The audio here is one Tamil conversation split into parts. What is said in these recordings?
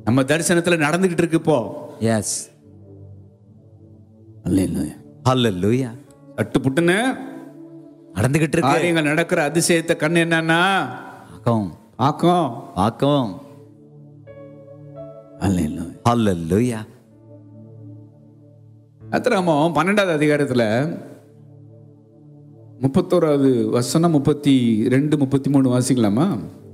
நம்ம தரிசனத்துல நடந்துகிட்டு இருக்கு இப்போ எஸ் அல்லேலூயா ஹalleluya சட்டு புட்டுன்னு நடந்துகிட்டு இருக்கு காரியங்கள் நடக்கிற அதிசயத்தை கண்ணு என்னன்னா பார்க்கும் ஆக்கும் பார்க்கும் அல்லேலூயா ஹalleluya அத்திராமம் பன்னெண்டாவது அதிகாரத்துல முப்பத்தோராவது வசனம் முப்பத்தி ரெண்டு முப்பத்தி மூணு வாசிக்கலாமா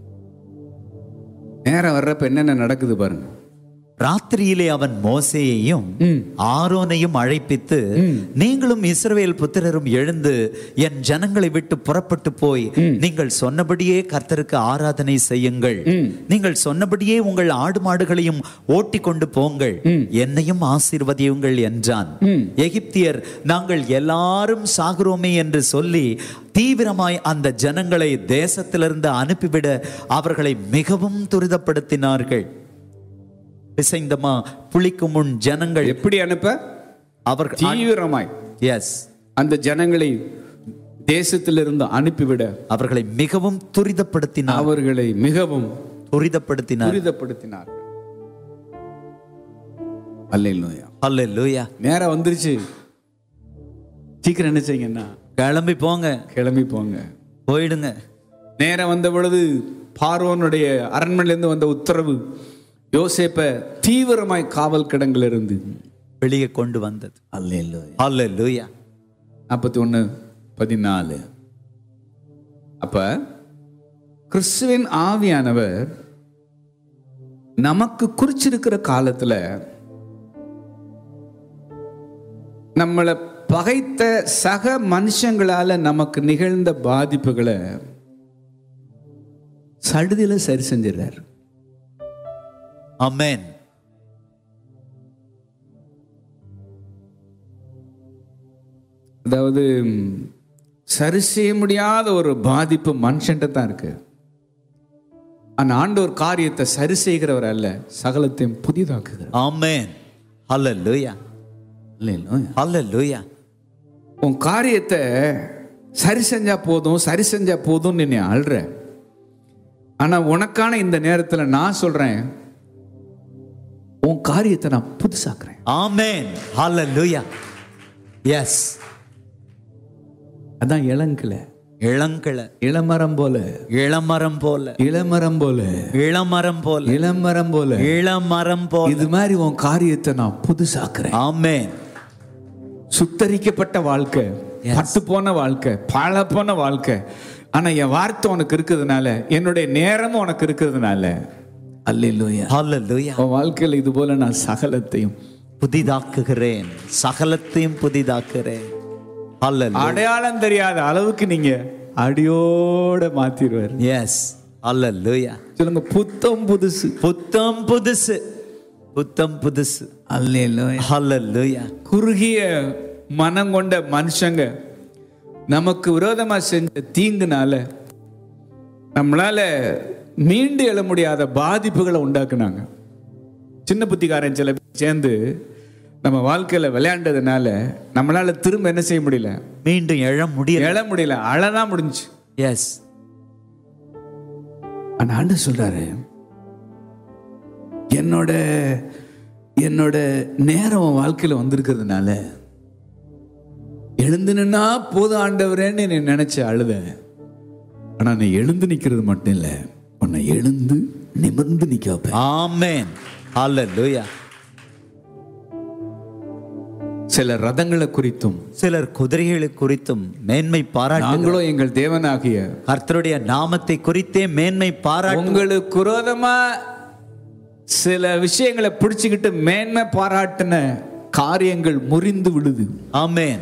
நேரம் வர்றப்ப என்னென்ன நடக்குது பாருங்க ராத்திரியிலே அவன் மோசேயையும் ம். ஆரோனையும் அழைப்பித்து நீங்களும் இஸ்ரவேல் புத்திரரும் எழுந்து என் ஜனங்களை விட்டு புறப்பட்டு போய் நீங்கள் சொன்னபடியே கர்த்தருக்கு ஆராதனை செய்யுங்கள் நீங்கள் சொன்னபடியே உங்கள் ஆடு மாடுகளையும் ஓட்டி கொண்டு போங்கள் என்னையும் ஆசீர்வதியுங்கள் என்றான் எகிப்தியர் நாங்கள் எல்லாரும் சாகுறோமே என்று சொல்லி தீவிரமாய் அந்த ஜனங்களை தேசத்திலிருந்து அனுப்பிவிட அவர்களை மிகவும் துரிதப்படுத்தினார்கள் பிசைந்தமா புளிக்கும் முன் ஜனங்கள் எப்படி அனுப்ப அவர்கள் தீவிரமாய் எஸ் அந்த ஜனங்களை தேசத்திலிருந்து அனுப்பிவிட அவர்களை மிகவும் துரிதப்படுத்தினார் அவர்களை மிகவும் துரிதப்படுத்தினார் துரிதப்படுத்தினார்கள் அல்லேலூயா அல்லேலூயா நேரம் வந்துருச்சு சீக்கிரம் என்ன செய்யுங்கன்னா கிளம்பி போங்க கிளம்பி போங்க போயிடுங்க நேரம் வந்த பொழுது பார்வோனுடைய அரண்மனையிலிருந்து வந்த உத்தரவு யோசேப்ப தீவிரமாய் காவல் கிடங்குல இருந்து வெளியே கொண்டு வந்தது அல்லேலூயா அல்லேலூயா நாற்பத்தி ஒன்று பதினாலு அப்ப கிறிஸ்துவின் ஆவியானவர் நமக்கு குறிச்சிருக்கிற காலத்துல நம்மளை பகைத்த சக மனுஷங்களால நமக்கு நிகழ்ந்த பாதிப்புகளை சடுதியில சரி செஞ்சிடறாரு அமேன் அதாவது ம், சரி செய்ய முடியாத ஒரு பாதிப்பு மனுஷன்ட்ட தான் இருக்கு ஆனா ஆண்டவர் காரியத்தை சரி செய்கிறவர் அல்ல சகலத்தையும் புதிதாக்குகிறார் ஆமென் அல்லேலூயா இல்லைங்களா அல்லேலூயா உன் காரியத்தை சரி செஞ்சா போதும் சரி செஞ்சா போதும்னு நீ அழுற ஆனா உனக்கான இந்த நேரத்துல நான் சொல்றேன் உன் காரியத்தை நான் புதுசாக்குறேன் ஆமென் அல்லேலூயா எஸ் அதான் இளங்கிளை இளங்கிள இளமரம் போல இளமரம் போல இளமரம் போல இளமரம் போல இளமரம் போல இளமரம் போல இது மாதிரி உன் காரியத்தை நான் புதுசாக்குறேன் ஆமென் சுத்தரிக்கப்பட்ட வாழ்க்கை பட்டு போன வாழ்க்கை பழ போன வாழ்க்கை ஆனா என் வார்த்தை உனக்கு இருக்கிறதுனால என்னுடைய நேரமும் உனக்கு இருக்கிறதுனால அல்லேலூயா அல்லேலூயா உன் வாழ்க்கையில இது போல நான் சகலத்தையும் புதிதாக்குகிறேன் சகலத்தையும் புதிதாக்குகிறேன் அல்லேலூயா அடையாளம் தெரியாத அளவுக்கு நீங்க அடியோட மாத்திடுவார் எஸ் அல்லேலூயா சொல்லுங்க புத்தம் புதுசு புத்தம் புதுசு புத்தம் புதுசு அல்லேலூயா அல்லேலூயா குறுகிய மனம் கொண்ட மனுஷங்க நமக்கு விரோதமா செஞ்ச தீங்குனால நம்மளால மீண்டு எழ முடியாத பாதிப்புகளை உண்டாக்குனாங்க சின்ன புத்திக்காரன் சில பேர் சேர்ந்து நம்ம வாழ்க்கையில விளையாண்டதுனால நம்மளால திரும்ப என்ன செய்ய முடியல மீண்டும் எழ முடியல எழ முடியல அழதான் முடிஞ்சு எஸ் ஆனா ஆண்டு சொல்றாரு என்னோட என்னோட நேரம் உன் வாழ்க்கையில வந்திருக்கிறதுனால எழுந்து நின்னா போதும் ஆண்டவரேன்னு நீ நினைச்ச அழுத ஆனா நீ எழுந்து நிக்கிறது மட்டும் இல்ல உன்னை எழுந்து நிமிர்ந்து நிக்க வைப்பேன் ஆமென் அல்லேலூயா சில ரதங்களை குறித்தும் சிலர் குதிரைகளை குறித்தும் மேன்மை பாராட்டு நாங்களோ எங்கள் தேவனாகிய கர்த்தருடைய நாமத்தை குறித்தே மேன்மை பாராட்டு உங்களுக்கு விரோதமா சில விஷயங்களை பிடிச்சுக்கிட்டு மேன்மை பாராட்டின காரியங்கள் முறிந்து விடுது ஆமென்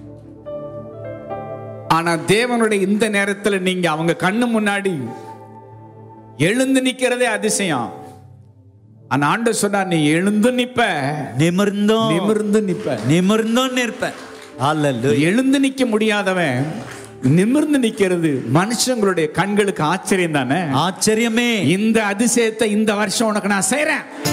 ஆனா தேவனுடைய இந்த நேரத்துல நீங்க அவங்க கண்ணு முன்னாடி எழுந்து நிக்கிறதே அதிசயம் ஆனா ஆண்டு சொன்னா நீ எழுந்து நிப்ப நிமிர்ந்தோம் நிமிர்ந்து நிப்ப நிமிர்ந்தோம் நிற்பேன் அல்லேலூயா எழுந்து நிக்க முடியாதவன் நிமிர்ந்து நிக்கிறது மனுஷங்களுடைய கண்களுக்கு ஆச்சரியம் தானே ஆச்சரியமே இந்த அதிசயத்தை இந்த வருஷம் உனக்கு நான் செய்றேன்